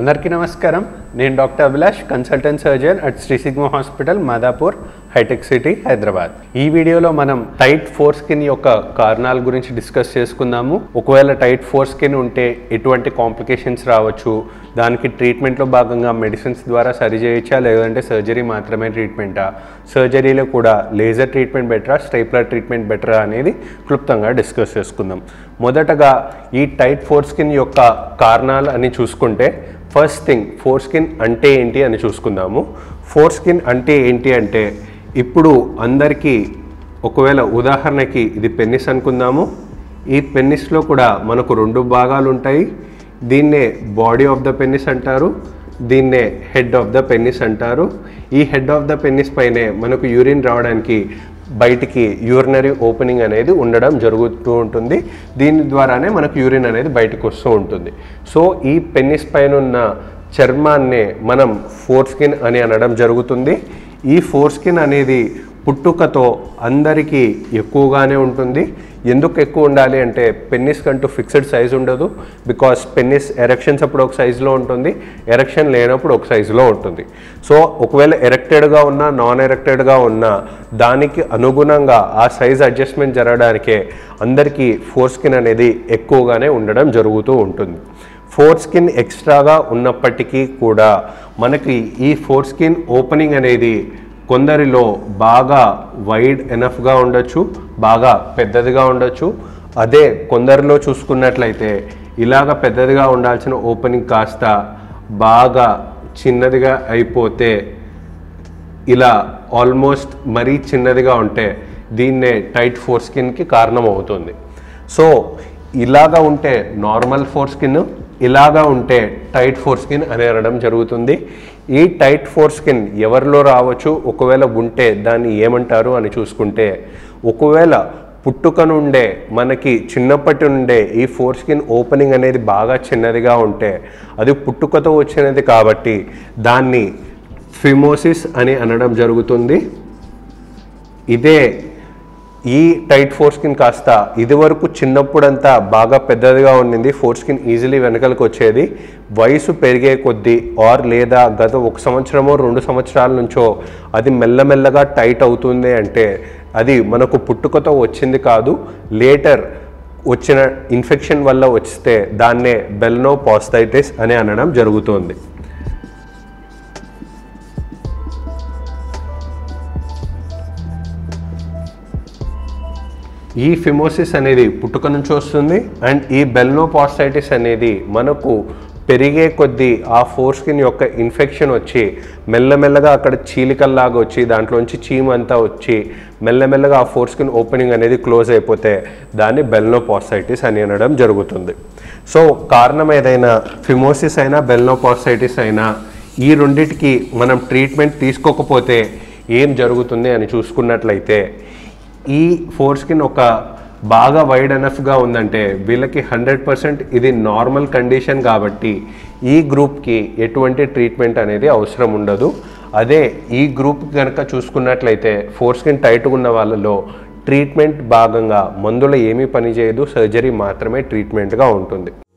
అందరికీ నమస్కారం నేను doctor Abhilash consultant surgeon at Shri Sigma hospital Madhapur హైటెక్ సిటీ హైదరాబాద్ ఈ వీడియోలో మనం టైట్ ఫోర్ స్కిన్ యొక్క కారణాల గురించి డిస్కస్ చేసుకుందాము ఒకవేళ టైట్ ఫోర్ స్కిన్ ఉంటే ఎటువంటి కాంప్లికేషన్స్ రావచ్చు దానికి ట్రీట్మెంట్లో భాగంగా మెడిసిన్స్ ద్వారా సరి చేయొచ్చా లేదంటే సర్జరీ మాత్రమే ట్రీట్మెంటా సర్జరీలో కూడా లేజర్ ట్రీట్మెంట్ బెటరా స్టైప్లర్ ట్రీట్మెంట్ బెటరా అనేది క్లుప్తంగా డిస్కస్ చేసుకుందాం మొదటగా ఈ టైట్ ఫోర్ స్కిన్ యొక్క కారణాలు అని చూసుకుంటే ఫస్ట్ థింగ్ ఫోర్ స్కిన్ అంటే ఏంటి అని చూసుకుందాము ఫోర్ స్కిన్ అంటే ఏంటి అంటే ఇప్పుడు అందరికీ ఒకవేళ ఉదాహరణకి ఇది పెన్నిస్ అనుకుందాము ఈ పెన్నిస్లో కూడా మనకు రెండు భాగాలు ఉంటాయి దీన్నే బాడీ ఆఫ్ ద పెన్నిస్ అంటారు దీన్నే హెడ్ ఆఫ్ ద పెన్నిస్ అంటారు ఈ హెడ్ ఆఫ్ ద పెన్నిస్ పైనే మనకు యూరిన్ రావడానికి బయటికి యూరినరీ ఓపెనింగ్ అనేది ఉండడం జరుగుతూ ఉంటుంది దీని ద్వారానే మనకు యూరిన్ అనేది బయటకు వస్తూ ఉంటుంది సో ఈ పెన్నిస్ పైన ఉన్న చర్మాన్నే మనం ఫోర్ స్కిన్ అని అనడం జరుగుతుంది ఈ ఫోర్ స్కిన్ అనేది పుట్టుకతో అందరికీ ఎక్కువగానే ఉంటుంది ఎందుకు ఎక్కువ ఉండాలి అంటే పెన్నిస్ కంటూ ఫిక్స్డ్ సైజ్ ఉండదు బికాస్ పెన్నిస్ ఎరెక్షన్స్ అప్పుడు ఒక సైజులో ఉంటుంది ఎరెక్షన్ లేనప్పుడు ఒక సైజులో ఉంటుంది సో ఒకవేళ ఎరెక్టెడ్గా ఉన్నా నాన్ ఎరెక్టెడ్గా ఉన్నా దానికి అనుగుణంగా ఆ సైజ్ అడ్జస్ట్మెంట్ జరగడానికే అందరికీ ఫోర్ స్కిన్ అనేది ఎక్కువగానే ఉండడం జరుగుతూ ఉంటుంది ఫోర్ స్కిన్ ఎక్స్ట్రాగా ఉన్నప్పటికీ కూడా మనకి ఈ ఫోర్ స్కిన్ ఓపెనింగ్ అనేది కొందరిలో బాగా వైడ్ ఎనఫ్గా ఉండొచ్చు బాగా పెద్దదిగా ఉండొచ్చు అదే కొందరిలో చూసుకున్నట్లయితే ఇలాగ పెద్దదిగా ఉండాల్సిన ఓపెనింగ్ కాస్త బాగా చిన్నదిగా అయిపోతే ఇలా ఆల్మోస్ట్ మరీ చిన్నదిగా ఉంటే దీన్నే టైట్ ఫోర్ స్కిన్కి కారణం అవుతుంది సో ఇలాగా ఉంటే నార్మల్ ఫోర్ స్కిన్ ఇలాగా ఉంటే టైట్ ఫోర్ స్కిన్ అని అనడం జరుగుతుంది ఈ టైట్ ఫోర్ స్కిన్ ఎవరిలో రావచ్చు ఒకవేళ ఉంటే దాన్ని ఏమంటారు అని చూసుకుంటే ఒకవేళ పుట్టుక నుండే మనకి చిన్నప్పటి నుండే ఈ ఫోర్ స్కిన్ ఓపెనింగ్ అనేది బాగా చిన్నదిగా ఉంటే అది పుట్టుకతో వచ్చినది కాబట్టి దాన్ని ఫిమోసిస్ అని అనడం జరుగుతుంది ఇదే ఈ టైట్ ఫోర్ స్కిన్ కాస్త ఇదివరకు చిన్నప్పుడంతా బాగా పెద్దదిగా ఉండింది ఫోర్ స్కిన్ ఈజీలీ వెనకలకు వచ్చేది వయసు పెరిగే కొద్దీ ఆర్ లేదా గత ఒక సంవత్సరమో రెండు సంవత్సరాల నుంచో అది మెల్లమెల్లగా టైట్ అవుతుంది అంటే అది మనకు పుట్టుకతో వచ్చింది కాదు లేటర్ వచ్చిన ఇన్ఫెక్షన్ వల్ల వస్తే దాన్నే బెల్నో పాస్తైటిస్ అని అనడం జరుగుతుంది ఈ ఫిమోసిస్ అనేది పుట్టుక నుంచి వస్తుంది అండ్ ఈ బెల్నోపాస్టైటిస్ అనేది మనకు పెరిగే కొద్దీ ఆ ఫోర్ స్కిన్ యొక్క ఇన్ఫెక్షన్ వచ్చి మెల్లమెల్లగా అక్కడ చీలికల్లాగా వచ్చి దాంట్లోంచి చీమ్ అంతా వచ్చి మెల్లమెల్లగా ఆ ఫోర్ స్కిన్ ఓపెనింగ్ అనేది క్లోజ్ అయిపోతే దాన్ని బెల్నోపాస్టైటిస్ అని అనడం జరుగుతుంది సో కారణం ఏదైనా ఫిమోసిస్ అయినా బెల్నోపాస్టైటిస్ అయినా ఈ రెండిటికి మనం ట్రీట్మెంట్ తీసుకోకపోతే ఏం జరుగుతుంది అని చూసుకున్నట్లయితే ఈ ఫోర్ స్కిన్ ఒక బాగా వైడ్ ఎనఫ్గా ఉందంటే వీళ్ళకి హండ్రెడ్ పర్సెంట్ ఇది నార్మల్ కండిషన్ కాబట్టి ఈ గ్రూప్కి ఎటువంటి ట్రీట్మెంట్ అనేది అవసరం ఉండదు అదే ఈ గ్రూప్ కనుక చూసుకున్నట్లయితే ఫోర్ స్కిన్ టైట్గా ఉన్న వాళ్ళలో ట్రీట్మెంట్ భాగంగా మందులు ఏమీ పనిచేయదు సర్జరీ మాత్రమే ట్రీట్మెంట్గా ఉంటుంది